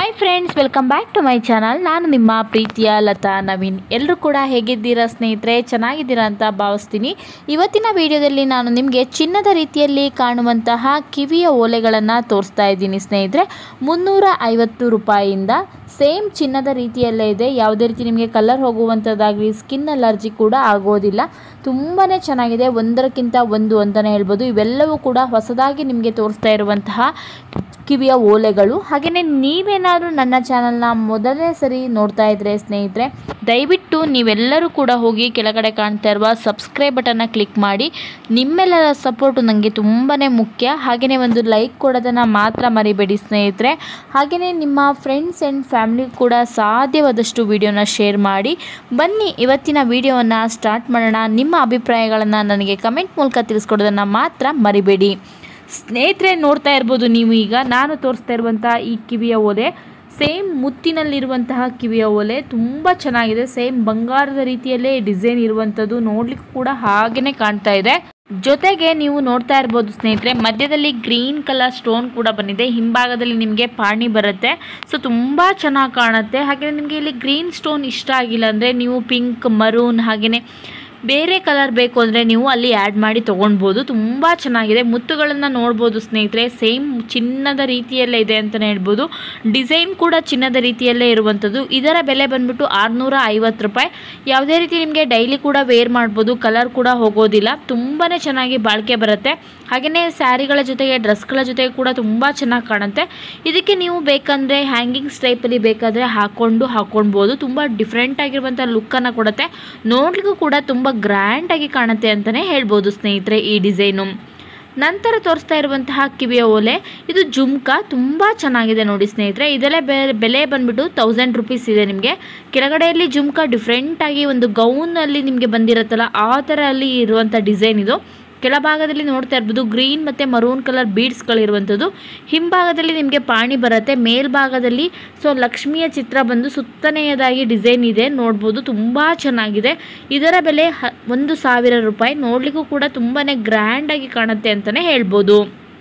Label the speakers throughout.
Speaker 1: hi friends welcome back to my channel ನಾನು ನಿಮ್ಮ ಪ್ರೀತಿಯ ಲತಾ ನವೀನ್ ಎಲ್ಲರೂ ಕೂಡ ಹೇಗಿದ್ದೀರಾ ಸ್ನೇಹಿತರೆ ಚೆನ್ನಾಗಿದ್ದೀರಾ ಅಂತ ಭಾವಿಸ್ತೀನಿ ಇವತ್ತಿನ ವಿಡಿಯೋದಲ್ಲಿ ನಾನು ನಿಮಗೆ ಚಿನ್ನದ ರೀತಿಯಲ್ಲಿ ಕಾಣುವಂತಹ ಕಿವಿಯ ಓಲೆಗಳನ್ನು ತೋರಿಸ್ತಾ ಇದ್ದೀನಿ ಸ್ನೇಹಿತರೆ ಮುನ್ನೂರ ಐವತ್ತು ರೂಪಾಯಿಯಿಂದ ಸೇಮ್ ಚಿನ್ನದ ರೀತಿಯಲ್ಲೇ ಇದೆ ಯಾವುದೇ ರೀತಿ ನಿಮಗೆ ಕಲರ್ ಹೋಗುವಂಥದ್ದಾಗಲಿ ಸ್ಕಿನ್ ಅಲರ್ಜಿ ಕೂಡ ಆಗೋದಿಲ್ಲ ತುಂಬಾ ಚೆನ್ನಾಗಿದೆ ಒಂದರಕ್ಕಿಂತ ಒಂದು ಅಂತಲೇ ಹೇಳ್ಬೋದು ಇವೆಲ್ಲವೂ ಕೂಡ ಹೊಸದಾಗಿ ನಿಮಗೆ ತೋರಿಸ್ತಾ ಇರುವಂತಹ ಕಿವಿಯ ಓಲೆಗಳು ಹಾಗೆಯೇ ನೀವೇನಾದರೂ ನನ್ನ ಚಾನಲ್ನ ಮೊದಲನೇ ಸರಿ ನೋಡ್ತಾ ಇದ್ರೆ ಸ್ನೇಹಿತರೆ ದಯವಿಟ್ಟು ನೀವೆಲ್ಲರೂ ಕೂಡ ಹೋಗಿ ಕೆಳಗಡೆ ಕಾಣ್ತಾ ಇರುವ ಸಬ್ಸ್ಕ್ರೈಬ್ ಬಟನ್ನ ಕ್ಲಿಕ್ ಮಾಡಿ ನಿಮ್ಮೆಲ್ಲರ ಸಪೋರ್ಟು ನನಗೆ ತುಂಬಾ ಮುಖ್ಯ ಹಾಗೆಯೇ ಒಂದು ಲೈಕ್ ಕೊಡೋದನ್ನು ಮಾತ್ರ ಮರಿಬೇಡಿ ಸ್ನೇಹಿತರೆ ಹಾಗೆಯೇ ನಿಮ್ಮ ಫ್ರೆಂಡ್ಸ್ ಆ್ಯಂಡ್ ಫ್ಯಾಮಿಲಿ ಕೂಡ ಸಾಧ್ಯವಾದಷ್ಟು ವಿಡಿಯೋನ ಶೇರ್ ಮಾಡಿ ಬನ್ನಿ ಇವತ್ತಿನ ವಿಡಿಯೋವನ್ನು ಸ್ಟಾರ್ಟ್ ಮಾಡೋಣ ನಿಮ್ಮ ಅಭಿಪ್ರಾಯಗಳನ್ನು ನನಗೆ ಕಮೆಂಟ್ ಮೂಲಕ ತಿಳಿಸ್ಕೊಡೋದನ್ನು ಮಾತ್ರ ಮರಿಬೇಡಿ ಸ್ನೇಹಿತರೆ ನೋಡ್ತಾ ಇರ್ಬೋದು ನೀವು ಈಗ ನಾನು ತೋರಿಸ್ತಾ ಇರುವಂಥ ಈ ಕಿವಿಯ ಓಲೆ ಸೇಮ್ ಮುತ್ತಿನಲ್ಲಿರುವಂತಹ ಕಿವಿಯ ಓಲೆ ತುಂಬ ಚೆನ್ನಾಗಿದೆ ಸೇಮ್ ಬಂಗಾರದ ರೀತಿಯಲ್ಲೇ ಡಿಸೈನ್ ಇರುವಂಥದ್ದು ನೋಡ್ಲಿಕ್ಕೂ ಕೂಡ ಹಾಗೇನೆ ಕಾಣ್ತಾ ಇದೆ ಜೊತೆಗೆ ನೀವು ನೋಡ್ತಾ ಇರ್ಬೋದು ಸ್ನೇಹಿತರೆ ಮಧ್ಯದಲ್ಲಿ ಗ್ರೀನ್ ಕಲರ್ ಸ್ಟೋನ್ ಕೂಡ ಬಂದಿದೆ ಹಿಂಭಾಗದಲ್ಲಿ ನಿಮಗೆ ಪಾಣಿ ಬರುತ್ತೆ ಸೊ ತುಂಬ ಚೆನ್ನಾಗಿ ಕಾಣುತ್ತೆ ಹಾಗೆಯೇ ನಿಮಗೆ ಇಲ್ಲಿ ಗ್ರೀನ್ ಸ್ಟೋನ್ ಇಷ್ಟ ಆಗಿಲ್ಲ ಅಂದರೆ ನೀವು ಪಿಂಕ್ ಮರೂನ್ ಹಾಗೆಯೇ ಬೇರೆ ಕಲರ್ ಬೇಕು ಅಂದರೆ ನೀವು ಅಲ್ಲಿ ಆ್ಯಡ್ ಮಾಡಿ ತೊಗೊಳ್ಬೋದು ತುಂಬ ಚೆನ್ನಾಗಿದೆ ಮುತ್ತುಗಳನ್ನು ನೋಡ್ಬೋದು ಸ್ನೇಹಿತರೆ ಸೇಮ್ ಚಿನ್ನದ ರೀತಿಯಲ್ಲೇ ಇದೆ ಅಂತಲೇ ಹೇಳ್ಬೋದು ಡಿಸೈನ್ ಕೂಡ ಚಿನ್ನದ ರೀತಿಯಲ್ಲೇ ಇರುವಂಥದ್ದು ಇದರ ಬೆಲೆ ಬಂದ್ಬಿಟ್ಟು ಆರುನೂರ ಐವತ್ತು ರೂಪಾಯಿ ಯಾವುದೇ ರೀತಿ ನಿಮಗೆ ಡೈಲಿ ಕೂಡ ವೇರ್ ಮಾಡ್ಬೋದು ಕಲರ್ ಕೂಡ ಹೋಗೋದಿಲ್ಲ ತುಂಬಾ ಚೆನ್ನಾಗಿ ಬಾಳಿಕೆ ಬರುತ್ತೆ ಹಾಗೆಯೇ ಸ್ಯಾರಿಗಳ ಜೊತೆಗೆ ಡ್ರೆಸ್ಗಳ ಜೊತೆಗೆ ಕೂಡ ತುಂಬ ಚೆನ್ನಾಗಿ ಕಾಣುತ್ತೆ ಇದಕ್ಕೆ ನೀವು ಬೇಕಂದರೆ ಹ್ಯಾಂಗಿಂಗ್ಸ್ ಟೈಪಲ್ಲಿ ಬೇಕಾದರೆ ಹಾಕ್ಕೊಂಡು ಹಾಕ್ಕೊಳ್ಬೋದು ತುಂಬ ಡಿಫ್ರೆಂಟ್ ಆಗಿರುವಂಥ ಲುಕ್ಕನ್ನು ಕೊಡುತ್ತೆ ನೋಡ್ಲಿಕ್ಕೂ ಕೂಡ ತುಂಬ ಗ್ರ್ಯಾಂಡಾಗಿ ಕಾಣುತ್ತೆ ಅಂತಲೇ ಹೇಳ್ಬೋದು ಸ್ನೇಹಿತರೆ ಈ ಡಿಸೈನು ನಂತರ ತೋರಿಸ್ತಾ ಇರುವಂತಹ ಕಿವಿಯ ಓಲೆ ಇದು ಜುಮ್ಕಾ ತುಂಬ ಚೆನ್ನಾಗಿದೆ ನೋಡಿ ಸ್ನೇಹಿತರೆ ಇದೆಲ್ಲ ಬೆಲೆ ಬೆಲೆ ಬಂದ್ಬಿಟ್ಟು ತೌಸಂಡ್ ರುಪೀಸ್ ಇದೆ ನಿಮಗೆ ಕೆಳಗಡೆಯಲ್ಲಿ ಜುಮ್ಕಾ ಡಿಫ್ರೆಂಟಾಗಿ ಒಂದು ಗೌನಲ್ಲಿ ನಿಮಗೆ ಬಂದಿರುತ್ತಲ್ಲ ಆ ಥರ ಅಲ್ಲಿ ಇರುವಂಥ ಡಿಸೈನ್ ಇದು ಕೆಳಭಾಗದಲ್ಲಿ ನೋಡ್ತಾ ಇರ್ಬೋದು ಗ್ರೀನ್ ಮತ್ತು ಮರೂನ್ ಕಲರ್ ಬೀಡ್ಸ್ಗಳಿರುವಂಥದ್ದು ಹಿಂಭಾಗದಲ್ಲಿ ನಿಮಗೆ ಪಾಣಿ ಬರುತ್ತೆ ಮೇಲ್ಭಾಗದಲ್ಲಿ ಸೊ ಲಕ್ಷ್ಮಿಯ ಚಿತ್ರ ಬಂದು ಸುತ್ತನೆಯದಾಗಿ ಡಿಸೈನ್ ಇದೆ ನೋಡ್ಬೋದು ತುಂಬ ಚೆನ್ನಾಗಿದೆ ಇದರ ಬೆಲೆ ಹ ಒಂದು ಸಾವಿರ ರೂಪಾಯಿ ನೋಡಲಿಕ್ಕೂ ಕೂಡ ತುಂಬಾ ಗ್ರ್ಯಾಂಡಾಗಿ ಕಾಣುತ್ತೆ ಅಂತಲೇ ಹೇಳ್ಬೋದು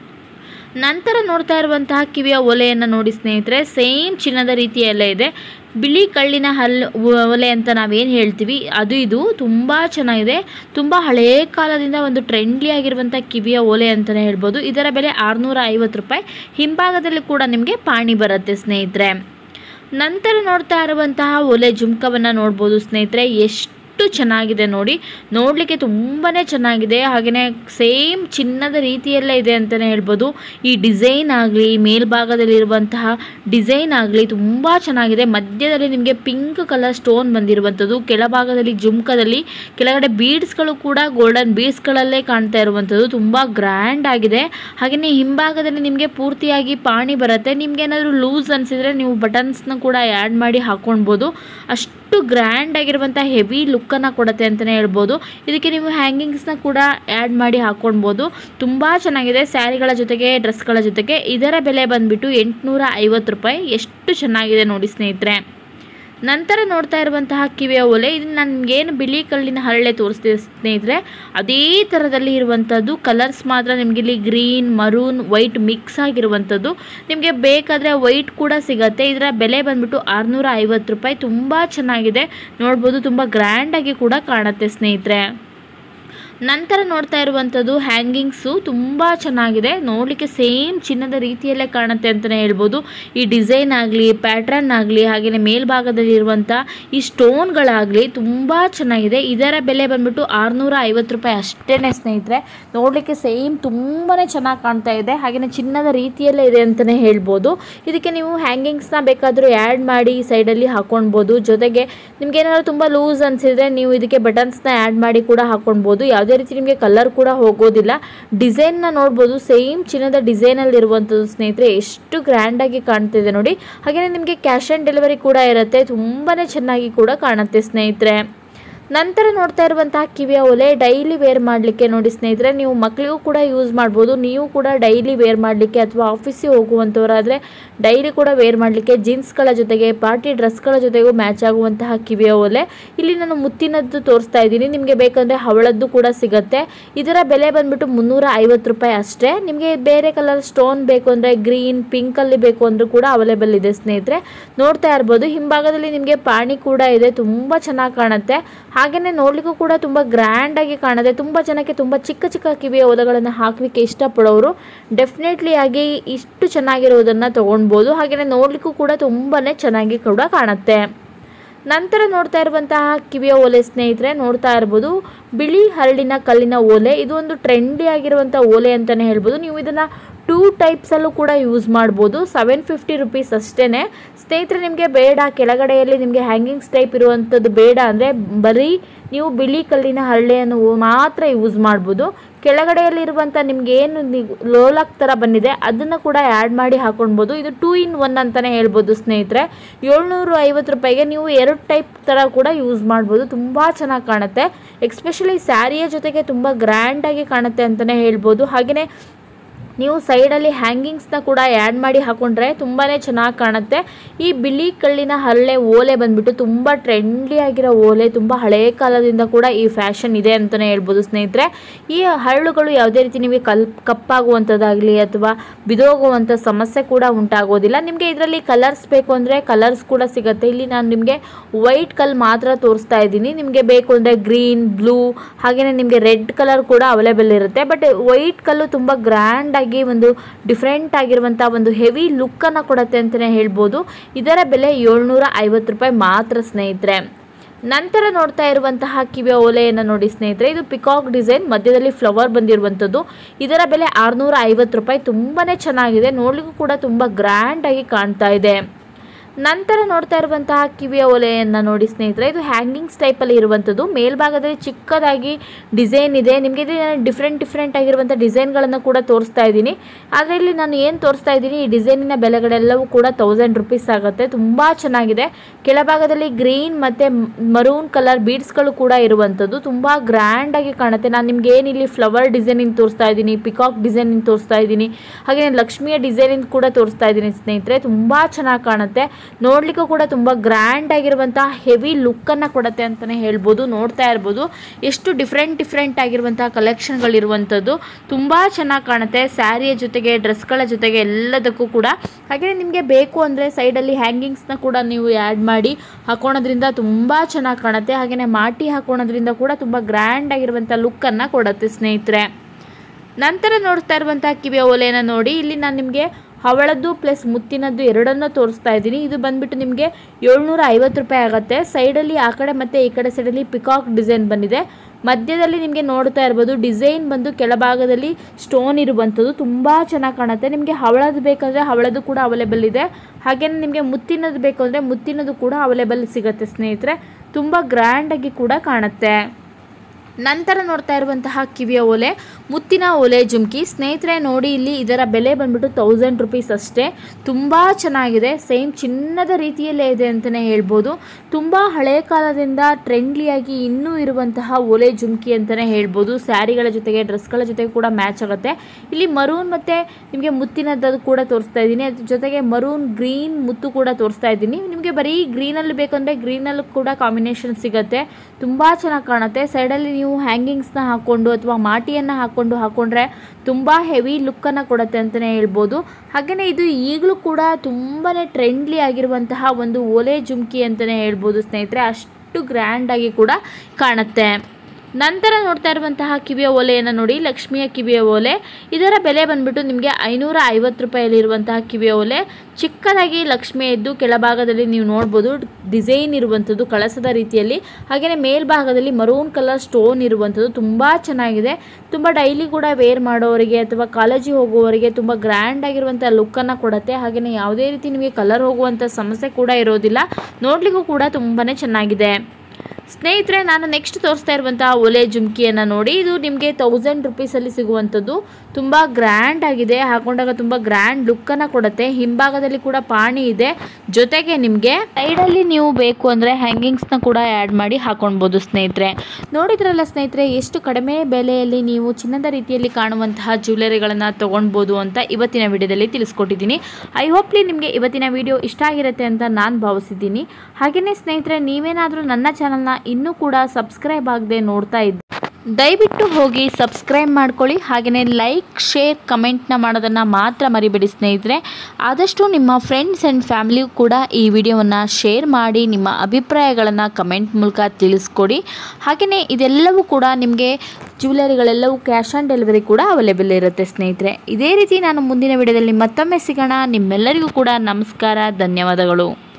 Speaker 1: ನಂತರ ನೋಡ್ತಾ ಇರುವಂತಹ ಕಿವಿಯ ಒಲೆಯನ್ನು ನೋಡಿ ಸ್ನೇಹಿತರೆ ಸೇಮ್ ಚಿನ್ನದ ರೀತಿಯಲ್ಲೇ ಇದೆ ಬಿಳಿ ಕಳ್ಳಿನ ಹಲ್ಲು ಒಲೆ ಅಂತ ನಾವೇನು ಹೇಳ್ತೀವಿ ಅದು ಇದು ತುಂಬ ಚೆನ್ನಾಗಿದೆ ತುಂಬ ಹಳೆಯ ಕಾಲದಿಂದ ಒಂದು ಟ್ರೆಂಡ್ಲಿ ಆಗಿರುವಂಥ ಕಿವಿಯ ಓಲೆ ಅಂತಲೇ ಹೇಳ್ಬೋದು ಇದರ ಬೆಲೆ ಆರುನೂರ ಐವತ್ತು ರೂಪಾಯಿ ಹಿಂಭಾಗದಲ್ಲಿ ಕೂಡ ನಿಮಗೆ ಪಾಣಿ ಬರುತ್ತೆ ಸ್ನೇಹಿತರೆ ನಂತರ ನೋಡ್ತಾ ಇರುವಂತಹ ಒಲೆ ಜುಮ್ಕವನ್ನು ನೋಡ್ಬೋದು ಸ್ನೇಹಿತರೆ ಎಷ್ಟು ಚೆನ್ನಾಗಿದೆ ನೋಡಿ ನೋಡಲಿಕ್ಕೆ ತುಂಬಾ ಚೆನ್ನಾಗಿದೆ ಹಾಗೆಯೇ ಸೇಮ್ ಚಿನ್ನದ ರೀತಿಯಲ್ಲೇ ಇದೆ ಅಂತಲೇ ಹೇಳ್ಬೋದು ಈ ಡಿಸೈನ್ ಆಗಲಿ ಮೇಲ್ಭಾಗದಲ್ಲಿರುವಂತಹ ಡಿಸೈನ್ ಆಗಲಿ ತುಂಬ ಚೆನ್ನಾಗಿದೆ ಮಧ್ಯದಲ್ಲಿ ನಿಮಗೆ ಪಿಂಕ್ ಕಲರ್ ಸ್ಟೋನ್ ಬಂದಿರುವಂಥದ್ದು ಕೆಳಭಾಗದಲ್ಲಿ ಜುಮ್ಕದಲ್ಲಿ ಕೆಳಗಡೆ ಬೀಡ್ಸ್ಗಳು ಕೂಡ ಗೋಲ್ಡನ್ ಬೀಡ್ಸ್ಗಳಲ್ಲೇ ಕಾಣ್ತಾ ಇರುವಂಥದ್ದು ತುಂಬ ಗ್ರ್ಯಾಂಡ್ ಆಗಿದೆ ಹಾಗೆಯೇ ಹಿಂಭಾಗದಲ್ಲಿ ನಿಮಗೆ ಪೂರ್ತಿಯಾಗಿ ಪಾಣಿ ಬರುತ್ತೆ ನಿಮ್ಗೆ ಏನಾದರೂ ಲೂಸ್ ಅನಿಸಿದರೆ ನೀವು ಬಟನ್ಸ್ನ ಕೂಡ ಆ್ಯಡ್ ಮಾಡಿ ಹಾಕ್ಕೊಳ್ಬೋದು ಅಷ್ಟು ಗ್ರ್ಯಾಂಡ್ ಆಗಿರುವಂಥ ಹೆವಿ ಲುಕ್ಕನ್ನು ಕೊಡುತ್ತೆ ಅಂತಲೇ ಹೇಳ್ಬೋದು ಇದಕ್ಕೆ ನೀವು ಹ್ಯಾಂಗಿಂಗ್ಸ್ನ ಕೂಡ ಆ್ಯಡ್ ಮಾಡಿ ಹಾಕ್ಕೊಳ್ಬೋದು ತುಂಬ ಚೆನ್ನಾಗಿದೆ ಸ್ಯಾರಿಗಳ ಜೊತೆಗೆ ಡ್ರೆಸ್ಗಳ ಜೊತೆಗೆ ಇದರ ಬೆಲೆ ಬಂದುಬಿಟ್ಟು ಎಂಟುನೂರ ಐವತ್ತು ರೂಪಾಯಿ ಎಷ್ಟು ಚೆನ್ನಾಗಿದೆ ನೋಡಿ ಸ್ನೇಹಿತರೆ ನಂತರ ನೋಡ್ತಾ ಇರುವಂತಹ ಕಿವಿಯ ಒಲೆ ಇದು ನನಗೇನು ಬಿಳಿ ಕಲ್ಲಿನ ಹರಳೆ ತೋರಿಸ್ತಿದೆ ಸ್ನೇಹಿತರೆ ಅದೇ ಥರದಲ್ಲಿ ಇರುವಂಥದ್ದು ಕಲರ್ಸ್ ಮಾತ್ರ ನಿಮಗೆ ಇಲ್ಲಿ ಗ್ರೀನ್ ಮರೂನ್ ವೈಟ್ ಮಿಕ್ಸ್ ಆಗಿರುವಂಥದ್ದು ನಿಮಗೆ ಬೇಕಾದರೆ ವೈಟ್ ಕೂಡ ಸಿಗುತ್ತೆ ಇದರ ಬೆಲೆ ಬಂದ್ಬಿಟ್ಟು ಆರುನೂರ ಐವತ್ತು ರೂಪಾಯಿ ತುಂಬ ಚೆನ್ನಾಗಿದೆ ನೋಡ್ಬೋದು ತುಂಬ ಗ್ರ್ಯಾಂಡಾಗಿ ಕೂಡ ಕಾಣುತ್ತೆ ಸ್ನೇಹಿತರೆ ನಂತರ ನೋಡ್ತಾ ಇರುವಂಥದ್ದು ಹ್ಯಾಂಗಿಂಗ್ಸು ತುಂಬ ಚೆನ್ನಾಗಿದೆ ನೋಡಲಿಕ್ಕೆ ಸೇಮ್ ಚಿನ್ನದ ರೀತಿಯಲ್ಲೇ ಕಾಣುತ್ತೆ ಅಂತಲೇ ಹೇಳ್ಬೋದು ಈ ಡಿಸೈನ್ ಆಗಲಿ ಪ್ಯಾಟ್ರನ್ ಆಗಲಿ ಹಾಗೆಯೇ ಮೇಲ್ಭಾಗದಲ್ಲಿರುವಂಥ ಈ ಸ್ಟೋನ್ಗಳಾಗಲಿ ತುಂಬ ಚೆನ್ನಾಗಿದೆ ಇದರ ಬೆಲೆ ಬಂದ್ಬಿಟ್ಟು ಆರುನೂರ ಐವತ್ತು ರೂಪಾಯಿ ಅಷ್ಟೇ ಸ್ನೇಹಿತರೆ ನೋಡಲಿಕ್ಕೆ ಸೇಮ್ ತುಂಬಾ ಚೆನ್ನಾಗಿ ಕಾಣ್ತಾ ಇದೆ ಹಾಗೆಯೇ ಚಿನ್ನದ ರೀತಿಯಲ್ಲೇ ಇದೆ ಅಂತಲೇ ಹೇಳ್ಬೋದು ಇದಕ್ಕೆ ನೀವು ಹ್ಯಾಂಗಿಂಗ್ಸ್ನ ಬೇಕಾದರೂ ಆ್ಯಡ್ ಮಾಡಿ ಸೈಡಲ್ಲಿ ಹಾಕ್ಕೊಳ್ಬೋದು ಜೊತೆಗೆ ನಿಮ್ಗೆ ಏನಾದರೂ ತುಂಬ ಲೂಸ್ ಅನಿಸಿದ್ರೆ ನೀವು ಇದಕ್ಕೆ ಬಟನ್ಸ್ನ ಆ್ಯಡ್ ಮಾಡಿ ಕೂಡ ಹಾಕ್ಕೊಳ್ಬೋದು ಯಾವುದೇ ರೀತಿ ನಿಮಗೆ ಕಲರ್ ಕೂಡ ಹೋಗೋದಿಲ್ಲ ಡಿಸೈನ್ನ ನೋಡ್ಬೋದು ಸೇಮ್ ಚಿನ್ನದ ಡಿಸೈನಲ್ಲಿ ಇರುವಂಥದ್ದು ಸ್ನೇಹಿತರೆ ಎಷ್ಟು ಗ್ರ್ಯಾಂಡಾಗಿ ಕಾಣ್ತಿದೆ ನೋಡಿ ಹಾಗೆಯೇ ನಿಮಗೆ ಕ್ಯಾಶ್ ಆನ್ ಡೆಲಿವರಿ ಕೂಡ ಇರುತ್ತೆ ತುಂಬಾ ಚೆನ್ನಾಗಿ ಕೂಡ ಕಾಣುತ್ತೆ ಸ್ನೇಹಿತರೆ ನಂತರ ನೋಡ್ತಾ ಇರುವಂತಹ ಕಿವಿಯ ಒಲೆ ಡೈಲಿ ವೇರ್ ಮಾಡಲಿಕ್ಕೆ ನೋಡಿ ಸ್ನೇಹಿತರೆ ನೀವು ಮಕ್ಕಳಿಗೂ ಕೂಡ ಯೂಸ್ ಮಾಡ್ಬೋದು ನೀವು ಕೂಡ ಡೈಲಿ ವೇರ್ ಮಾಡಲಿಕ್ಕೆ ಅಥವಾ ಆಫೀಸಿಗೆ ಹೋಗುವಂಥವರಾದರೆ ಡೈಲಿ ಕೂಡ ವೇರ್ ಮಾಡಲಿಕ್ಕೆ ಜೀನ್ಸ್ಗಳ ಜೊತೆಗೆ ಪಾರ್ಟಿ ಡ್ರೆಸ್ಗಳ ಜೊತೆಗೂ ಮ್ಯಾಚ್ ಆಗುವಂತಹ ಕಿವಿಯ ಒಲೆ ಇಲ್ಲಿ ನಾನು ಮುತ್ತಿನದ್ದು ತೋರಿಸ್ತಾ ಇದ್ದೀನಿ ನಿಮಗೆ ಬೇಕಂದರೆ ಹವಳದ್ದು ಕೂಡ ಸಿಗುತ್ತೆ ಇದರ ಬೆಲೆ ಬಂದ್ಬಿಟ್ಟು ಮುನ್ನೂರ ಐವತ್ತು ರೂಪಾಯಿ ಅಷ್ಟೇ ನಿಮಗೆ ಬೇರೆ ಕಲರ್ ಸ್ಟೋನ್ ಬೇಕು ಅಂದರೆ ಗ್ರೀನ್ ಪಿಂಕಲ್ಲಿ ಬೇಕು ಅಂದರೂ ಕೂಡ ಅವೈಲೇಬಲ್ ಇದೆ ಸ್ನೇಹಿತರೆ ನೋಡ್ತಾ ಇರ್ಬೋದು ಹಿಂಭಾಗದಲ್ಲಿ ನಿಮಗೆ ಪಾಣಿ ಕೂಡ ಇದೆ ತುಂಬ ಚೆನ್ನಾಗಿ ಕಾಣುತ್ತೆ ಹಾಗೆಯೇ ನೋಡಲಿಕ್ಕೂ ಕೂಡ ತುಂಬ ಗ್ರ್ಯಾಂಡಾಗಿ ಕಾಣುತ್ತೆ ತುಂಬ ಜನಕ್ಕೆ ತುಂಬ ಚಿಕ್ಕ ಚಿಕ್ಕ ಕಿವಿಯ ಓದಗಳನ್ನು ಹಾಕಲಿಕ್ಕೆ ಇಷ್ಟಪಡೋರು ಡೆಫಿನೆಟ್ಲಿ ಆಗಿ ಇಷ್ಟು ಚೆನ್ನಾಗಿರೋದನ್ನು ತೊಗೊಳ್ಬೋದು ಹಾಗೆಯೇ ನೋಡಲಿಕ್ಕೂ ಕೂಡ ತುಂಬಾ ಚೆನ್ನಾಗಿ ಕೂಡ ಕಾಣುತ್ತೆ ನಂತರ ನೋಡ್ತಾ ಇರುವಂತಹ ಕಿವಿಯ ಓಲೆ ಸ್ನೇಹಿತರೆ ನೋಡ್ತಾ ಇರ್ಬೋದು ಬಿಳಿ ಹರಳಿನ ಕಲ್ಲಿನ ಓಲೆ ಇದು ಒಂದು ಟ್ರೆಂಡಿ ಆಗಿರುವಂಥ ಓಲೆ ಅಂತಲೇ ಹೇಳ್ಬೋದು ನೀವು ಇದನ್ನು ಟೂ ಟೈಪ್ಸಲ್ಲೂ ಕೂಡ ಯೂಸ್ ಮಾಡ್ಬೋದು ಸೆವೆನ್ ಫಿಫ್ಟಿ ರುಪೀಸ್ ಅಷ್ಟೇ ಸ್ನೇಹಿತರೆ ನಿಮಗೆ ಬೇಡ ಕೆಳಗಡೆಯಲ್ಲಿ ನಿಮಗೆ ಹ್ಯಾಂಗಿಂಗ್ಸ್ ಟೈಪ್ ಇರುವಂಥದ್ದು ಬೇಡ ಅಂದರೆ ಬರೀ ನೀವು ಬಿಳಿ ಕಲ್ಲಿನ ಹರಳೆಯನ್ನು ಮಾತ್ರ ಯೂಸ್ ಮಾಡ್ಬೋದು ಕೆಳಗಡೆಯಲ್ಲಿರುವಂಥ ನಿಮ್ಗೆ ಏನು ಲೋಲಾಕ್ ಥರ ಬಂದಿದೆ ಅದನ್ನು ಕೂಡ ಆ್ಯಡ್ ಮಾಡಿ ಹಾಕೊಳ್ಬೋದು ಇದು ಟೂ ಇನ್ ಒನ್ ಅಂತಲೇ ಹೇಳ್ಬೋದು ಸ್ನೇಹಿತರೆ ಏಳ್ನೂರು ಐವತ್ತು ರೂಪಾಯಿಗೆ ನೀವು ಎರಡು ಟೈಪ್ ಥರ ಕೂಡ ಯೂಸ್ ಮಾಡ್ಬೋದು ತುಂಬ ಚೆನ್ನಾಗಿ ಕಾಣುತ್ತೆ ಎಕ್ಸ್ಪೆಷಲಿ ಸ್ಯಾರಿಯ ಜೊತೆಗೆ ತುಂಬ ಗ್ರ್ಯಾಂಡಾಗಿ ಕಾಣುತ್ತೆ ಅಂತಲೇ ಹೇಳ್ಬೋದು ಹಾಗೆಯೇ ನೀವು ಸೈಡಲ್ಲಿ ಹ್ಯಾಂಗಿಂಗ್ಸ್ನ ಕೂಡ ಆ್ಯಡ್ ಮಾಡಿ ಹಾಕೊಂಡ್ರೆ ತುಂಬಾ ಚೆನ್ನಾಗಿ ಕಾಣುತ್ತೆ ಈ ಬಿಳಿ ಕಳ್ಳಿನ ಹರಳೆ ಓಲೆ ಬಂದ್ಬಿಟ್ಟು ತುಂಬ ಟ್ರೆಂಡಿ ಆಗಿರೋ ಓಲೆ ತುಂಬ ಹಳೆಯ ಕಾಲದಿಂದ ಕೂಡ ಈ ಫ್ಯಾಷನ್ ಇದೆ ಅಂತಲೇ ಹೇಳ್ಬೋದು ಸ್ನೇಹಿತರೆ ಈ ಹರಳುಗಳು ಯಾವುದೇ ರೀತಿ ನಿಮಗೆ ಕಲ್ ಕಪ್ಪಾಗುವಂಥದ್ದಾಗಲಿ ಅಥವಾ ಬಿದೋಗುವಂಥ ಸಮಸ್ಯೆ ಕೂಡ ಉಂಟಾಗೋದಿಲ್ಲ ನಿಮಗೆ ಇದರಲ್ಲಿ ಕಲರ್ಸ್ ಬೇಕು ಅಂದರೆ ಕಲರ್ಸ್ ಕೂಡ ಸಿಗುತ್ತೆ ಇಲ್ಲಿ ನಾನು ನಿಮಗೆ ವೈಟ್ ಕಲ್ ಮಾತ್ರ ತೋರಿಸ್ತಾ ಇದ್ದೀನಿ ನಿಮಗೆ ಬೇಕು ಅಂದರೆ ಗ್ರೀನ್ ಬ್ಲೂ ಹಾಗೆಯೇ ನಿಮಗೆ ರೆಡ್ ಕಲರ್ ಕೂಡ ಅವೈಲೇಬಲ್ ಇರುತ್ತೆ ಬಟ್ ವೈಟ್ ಕಲ್ಲು ತುಂಬ ಗ್ರ್ಯಾಂಡ್ ಆಗಿ ಒಂದು ಡಿಫ್ರೆಂಟ್ ಆಗಿರುವಂಥ ಒಂದು ಹೆವಿ ಲುಕ್ಕನ್ನು ಕೊಡುತ್ತೆ ಅಂತಲೇ ಹೇಳ್ಬೋದು ಇದರ ಬೆಲೆ ಏಳ್ನೂರ ಐವತ್ತು ರೂಪಾಯಿ ಮಾತ್ರ ಸ್ನೇಹಿತರೆ ನಂತರ ನೋಡ್ತಾ ಇರುವಂತಹ ಕಿವಿಯ ಓಲೆಯನ್ನು ನೋಡಿ ಸ್ನೇಹಿತರೆ ಇದು ಪಿಕಾಕ್ ಡಿಸೈನ್ ಮಧ್ಯದಲ್ಲಿ ಫ್ಲವರ್ ಬಂದಿರುವಂಥದ್ದು ಇದರ ಬೆಲೆ ಆರುನೂರ ಐವತ್ತು ರೂಪಾಯಿ ತುಂಬಾ ಚೆನ್ನಾಗಿದೆ ನೋಡ್ಲಿಕ್ಕೂ ಕೂಡ ತುಂಬ ಗ್ರ್ಯಾಂಡಾಗಿ ಕಾಣ್ತಾ ಇದೆ ನಂತರ ನೋಡ್ತಾ ಇರುವಂತಹ ಕಿವಿಯ ಒಲೆಯನ್ನು ನೋಡಿ ಸ್ನೇಹಿತರೆ ಇದು ಹ್ಯಾಂಗಿಂಗ್ಸ್ ಟೈಪಲ್ಲಿ ಇರುವಂಥದ್ದು ಮೇಲ್ಭಾಗದಲ್ಲಿ ಚಿಕ್ಕದಾಗಿ ಡಿಸೈನ್ ಇದೆ ನಿಮಗೆ ಇಲ್ಲಿ ನಾನು ಡಿಫ್ರೆಂಟ್ ಡಿಫ್ರೆಂಟ್ ಆಗಿರುವಂಥ ಡಿಸೈನ್ಗಳನ್ನು ಕೂಡ ತೋರಿಸ್ತಾ ಇದ್ದೀನಿ ಆದರೆ ಇಲ್ಲಿ ನಾನು ಏನು ತೋರಿಸ್ತಾ ಇದ್ದೀನಿ ಈ ಡಿಸೈನಿನ ಬೆಲೆಗಳೆಲ್ಲವೂ ಕೂಡ ತೌಸಂಡ್ ರುಪೀಸ್ ಆಗುತ್ತೆ ತುಂಬ ಚೆನ್ನಾಗಿದೆ ಕೆಳಭಾಗದಲ್ಲಿ ಗ್ರೀನ್ ಮತ್ತು ಮರೂನ್ ಕಲರ್ ಬೀಡ್ಸ್ಗಳು ಕೂಡ ಇರುವಂಥದ್ದು ತುಂಬ ಗ್ರ್ಯಾಂಡಾಗಿ ಕಾಣುತ್ತೆ ನಾನು ನಿಮ್ಗೆ ಏನಿಲ್ಲಿ ಫ್ಲವರ್ ಡಿಸೈನಿಂಗ್ ತೋರಿಸ್ತಾ ಇದ್ದೀನಿ ಪಿಕಾಕ್ ಡಿಸೈನಿಂಗ್ ತೋರಿಸ್ತಾ ಇದ್ದೀನಿ ಹಾಗೆ ಲಕ್ಷ್ಮಿಯ ಡಿಸೈನಿಂಗ್ ಕೂಡ ತೋರಿಸ್ತಾ ಇದ್ದೀನಿ ಸ್ನೇಹಿತರೆ ತುಂಬ ಚೆನ್ನಾಗಿ ಕಾಣುತ್ತೆ ನೋಡಲಿಕ್ಕೂ ಕೂಡ ತುಂಬ ಗ್ರ್ಯಾಂಡ್ ಆಗಿರುವಂತಹ ಹೆವಿ ಲುಕ್ಕನ್ನು ಕೊಡುತ್ತೆ ಅಂತಲೇ ಹೇಳ್ಬೋದು ನೋಡ್ತಾ ಇರ್ಬೋದು ಎಷ್ಟು ಡಿಫ್ರೆಂಟ್ ಡಿಫ್ರೆಂಟ್ ಆಗಿರುವಂತಹ ಕಲೆಕ್ಷನ್ಗಳಿರುವಂಥದ್ದು ತುಂಬ ಚೆನ್ನಾಗಿ ಕಾಣುತ್ತೆ ಸ್ಯಾರಿಯ ಜೊತೆಗೆ ಡ್ರೆಸ್ಗಳ ಜೊತೆಗೆ ಎಲ್ಲದಕ್ಕೂ ಕೂಡ ಹಾಗೆ ನಿಮಗೆ ಬೇಕು ಅಂದರೆ ಸೈಡಲ್ಲಿ ಹ್ಯಾಂಗಿಂಗ್ಸ್ನ ಕೂಡ ನೀವು ಆ್ಯಡ್ ಮಾಡಿ ಹಾಕೋಣದ್ರಿಂದ ತುಂಬ ಚೆನ್ನಾಗಿ ಕಾಣುತ್ತೆ ಹಾಗೆಯೇ ಮಾಟಿ ಹಾಕೋಣದ್ರಿಂದ ಕೂಡ ತುಂಬ ಗ್ರ್ಯಾಂಡ್ ಆಗಿರುವಂಥ ಲುಕ್ಕನ್ನು ಕೊಡುತ್ತೆ ಸ್ನೇಹಿತರೆ ನಂತರ ನೋಡ್ತಾ ಇರುವಂಥ ಕಿವಿಯ ಓಲೆಯನ್ನು ನೋಡಿ ಇಲ್ಲಿ ನಾನು ನಿಮಗೆ ಹವಳದ್ದು ಪ್ಲಸ್ ಮುತ್ತಿನದ್ದು ಎರಡನ್ನೂ ತೋರಿಸ್ತಾ ಇದ್ದೀನಿ ಇದು ಬಂದ್ಬಿಟ್ಟು ನಿಮಗೆ ಏಳ್ನೂರ ಐವತ್ತು ರೂಪಾಯಿ ಆಗುತ್ತೆ ಸೈಡಲ್ಲಿ ಆ ಕಡೆ ಮತ್ತು ಈ ಕಡೆ ಸೈಡಲ್ಲಿ ಪಿಕಾಕ್ ಡಿಸೈನ್ ಬಂದಿದೆ ಮಧ್ಯದಲ್ಲಿ ನಿಮಗೆ ನೋಡ್ತಾ ಇರ್ಬೋದು ಡಿಸೈನ್ ಬಂದು ಕೆಳಭಾಗದಲ್ಲಿ ಸ್ಟೋನ್ ಇರುವಂಥದ್ದು ತುಂಬ ಚೆನ್ನಾಗಿ ಕಾಣುತ್ತೆ ನಿಮಗೆ ಹವಳದ್ದು ಬೇಕಂದರೆ ಹವಳದ್ದು ಕೂಡ ಅವೈಲೇಬಲ್ ಇದೆ ಹಾಗೆಯೇ ನಿಮಗೆ ಮುತ್ತಿನದ್ದು ಬೇಕು ಅಂದರೆ ಮುತ್ತಿನದ್ದು ಕೂಡ ಅವೈಲೇಬಲ್ ಸಿಗುತ್ತೆ ಸ್ನೇಹಿತರೆ ತುಂಬ ಗ್ರ್ಯಾಂಡಾಗಿ ಕೂಡ ಕಾಣುತ್ತೆ ನಂತರ ನೋಡ್ತಾ ಇರುವಂತಹ ಕಿವಿಯ ಓಲೆ ಮುತ್ತಿನ ಓಲೆ ಜುಮ್ಕಿ ಸ್ನೇಹಿತರೆ ನೋಡಿ ಇಲ್ಲಿ ಇದರ ಬೆಲೆ ಬಂದ್ಬಿಟ್ಟು ತೌಸಂಡ್ ರುಪೀಸ್ ಅಷ್ಟೇ ತುಂಬ ಚೆನ್ನಾಗಿದೆ ಸೇಮ್ ಚಿನ್ನದ ರೀತಿಯಲ್ಲೇ ಇದೆ ಅಂತಲೇ ಹೇಳ್ಬೋದು ತುಂಬ ಹಳೆಯ ಕಾಲದಿಂದ ಟ್ರೆಂಡ್ಲಿಯಾಗಿ ಇನ್ನೂ ಇರುವಂತಹ ಓಲೆ ಜುಮ್ಕಿ ಅಂತಲೇ ಹೇಳ್ಬೋದು ಸ್ಯಾರಿಗಳ ಜೊತೆಗೆ ಡ್ರೆಸ್ಗಳ ಜೊತೆಗೆ ಕೂಡ ಮ್ಯಾಚ್ ಆಗುತ್ತೆ ಇಲ್ಲಿ ಮರೂನ್ ಮತ್ತು ನಿಮಗೆ ಮುತ್ತಿನದ್ದು ಕೂಡ ತೋರಿಸ್ತಾ ಇದ್ದೀನಿ ಅದ್ರ ಜೊತೆಗೆ ಮರೂನ್ ಗ್ರೀನ್ ಮುತ್ತು ಕೂಡ ತೋರಿಸ್ತಾ ಇದ್ದೀನಿ ನಿಮಗೆ ಬರೀ ಗ್ರೀನಲ್ಲಿ ಬೇಕಂದರೆ ಗ್ರೀನಲ್ಲೂ ಕೂಡ ಕಾಂಬಿನೇಷನ್ ಸಿಗುತ್ತೆ ತುಂಬ ಚೆನ್ನಾಗಿ ಕಾಣುತ್ತೆ ಸೈಡಲ್ಲಿ ನೀವು ಹ್ಯಾಂಗಿಂಗ್ಸ್ನ ಹಾಕ್ಕೊಂಡು ಅಥವಾ ಮಾಟಿಯನ್ನು ಹಾಕ್ಕೊಂಡು ಹಾಕ್ಕೊಂಡ್ರೆ ತುಂಬ ಹೆವಿ ಲುಕ್ಕನ್ನು ಕೊಡುತ್ತೆ ಅಂತಲೇ ಹೇಳ್ಬೋದು ಹಾಗೆಯೇ ಇದು ಈಗಲೂ ಕೂಡ ತುಂಬಾ ಟ್ರೆಂಡ್ಲಿ ಆಗಿರುವಂತಹ ಒಂದು ಓಲೆ ಜುಮ್ಕಿ ಅಂತಲೇ ಹೇಳ್ಬೋದು ಸ್ನೇಹಿತರೆ ಅಷ್ಟು ಗ್ರ್ಯಾಂಡಾಗಿ ಕೂಡ ಕಾಣುತ್ತೆ ನಂತರ ನೋಡ್ತಾ ಇರುವಂತಹ ಕಿವಿಯ ಓಲೆಯನ್ನು ನೋಡಿ ಲಕ್ಷ್ಮಿಯ ಕಿವಿಯ ಓಲೆ ಇದರ ಬೆಲೆ ಬಂದ್ಬಿಟ್ಟು ನಿಮಗೆ ಐನೂರ ಐವತ್ತು ರೂಪಾಯಲ್ಲಿರುವಂತಹ ಕಿವಿಯ ಓಲೆ ಚಿಕ್ಕದಾಗಿ ಲಕ್ಷ್ಮಿ ಇದ್ದು ಕೆಳಭಾಗದಲ್ಲಿ ನೀವು ನೋಡ್ಬೋದು ಡಿಸೈನ್ ಇರುವಂಥದ್ದು ಕಳಸದ ರೀತಿಯಲ್ಲಿ ಹಾಗೆಯೇ ಮೇಲ್ಭಾಗದಲ್ಲಿ ಮರೂನ್ ಕಲರ್ ಸ್ಟೋನ್ ಇರುವಂಥದ್ದು ತುಂಬ ಚೆನ್ನಾಗಿದೆ ತುಂಬ ಡೈಲಿ ಕೂಡ ವೇರ್ ಮಾಡೋವರಿಗೆ ಅಥವಾ ಕಾಲೇಜಿಗೆ ಹೋಗುವವರಿಗೆ ತುಂಬ ಗ್ರ್ಯಾಂಡ್ ಆಗಿರುವಂಥ ಲುಕ್ಕನ್ನು ಕೊಡುತ್ತೆ ಹಾಗೆಯೇ ಯಾವುದೇ ರೀತಿ ನಿಮಗೆ ಕಲರ್ ಹೋಗುವಂಥ ಸಮಸ್ಯೆ ಕೂಡ ಇರೋದಿಲ್ಲ ನೋಡಲಿಕ್ಕೂ ಕೂಡ ತುಂಬಾ ಚೆನ್ನಾಗಿದೆ ಸ್ನೇಹಿತರೆ ನಾನು ನೆಕ್ಸ್ಟ್ ತೋರಿಸ್ತಾ ಇರುವಂತಹ ಒಲೆ ಜುಮ್ಕಿಯನ್ನು ನೋಡಿ ಇದು ನಿಮಗೆ ತೌಸಂಡ್ ರುಪೀಸಲ್ಲಿ ಸಿಗುವಂಥದ್ದು ತುಂಬ ಗ್ರ್ಯಾಂಡ್ ಆಗಿದೆ ಹಾಕೊಂಡಾಗ ತುಂಬ ಗ್ರ್ಯಾಂಡ್ ಲುಕ್ಕನ್ನು ಕೊಡುತ್ತೆ ಹಿಂಭಾಗದಲ್ಲಿ ಕೂಡ ಪಾಣಿ ಇದೆ ಜೊತೆಗೆ ನಿಮಗೆ ಸೈಡಲ್ಲಿ ನೀವು ಬೇಕು ಅಂದರೆ ಹ್ಯಾಂಗಿಂಗ್ಸ್ನ ಕೂಡ ಆ್ಯಡ್ ಮಾಡಿ ಹಾಕೊಳ್ಬೋದು ಸ್ನೇಹಿತರೆ ನೋಡಿದ್ರಲ್ಲ ಸ್ನೇಹಿತರೆ ಎಷ್ಟು ಕಡಿಮೆ ಬೆಲೆಯಲ್ಲಿ ನೀವು ಚಿನ್ನದ ರೀತಿಯಲ್ಲಿ ಕಾಣುವಂತಹ ಜ್ಯುವೆಲರಿಗಳನ್ನು ತೊಗೊಳ್ಬೋದು ಅಂತ ಇವತ್ತಿನ ವಿಡಿಯೋದಲ್ಲಿ ತಿಳಿಸ್ಕೊಟ್ಟಿದ್ದೀನಿ ಐ ಹೋಪ್ಲಿ ನಿಮಗೆ ಇವತ್ತಿನ ವಿಡಿಯೋ ಇಷ್ಟ ಆಗಿರುತ್ತೆ ಅಂತ ನಾನು ಭಾವಿಸಿದ್ದೀನಿ ಹಾಗೆಯೇ ಸ್ನೇಹಿತರೆ ನೀವೇನಾದರೂ ನನ್ನ ಚಾನಲ್ನ ಇನ್ನೂ ಕೂಡ ಸಬ್ಸ್ಕ್ರೈಬ್ ಆಗದೆ ನೋಡ್ತಾ ಇದ್ದ ದಯವಿಟ್ಟು ಹೋಗಿ ಸಬ್ಸ್ಕ್ರೈಬ್ ಮಾಡ್ಕೊಳ್ಳಿ ಹಾಗೆಯೇ ಲೈಕ್ ಶೇರ್ ಕಮೆಂಟ್ನ ಮಾಡೋದನ್ನು ಮಾತ್ರ ಮರಿಬೇಡಿ ಸ್ನೇಹಿತರೆ ಆದಷ್ಟು ನಿಮ್ಮ ಫ್ರೆಂಡ್ಸ್ ಆ್ಯಂಡ್ ಫ್ಯಾಮಿಲಿಗೂ ಕೂಡ ಈ ವಿಡಿಯೋವನ್ನು ಶೇರ್ ಮಾಡಿ ನಿಮ್ಮ ಅಭಿಪ್ರಾಯಗಳನ್ನು ಕಮೆಂಟ್ ಮೂಲಕ ತಿಳಿಸ್ಕೊಡಿ ಹಾಗೆಯೇ ಇದೆಲ್ಲವೂ ಕೂಡ ನಿಮಗೆ ಜ್ಯುವೆಲರಿಗಳೆಲ್ಲವೂ ಕ್ಯಾಶ್ ಆನ್ ಡೆಲಿವರಿ ಕೂಡ ಅವೈಲೇಬಲ್ ಇರುತ್ತೆ ಸ್ನೇಹಿತರೆ ಇದೇ ರೀತಿ ನಾನು ಮುಂದಿನ ವಿಡಿಯೋದಲ್ಲಿ ಮತ್ತೊಮ್ಮೆ ಸಿಗೋಣ ನಿಮ್ಮೆಲ್ಲರಿಗೂ ಕೂಡ ನಮಸ್ಕಾರ ಧನ್ಯವಾದಗಳು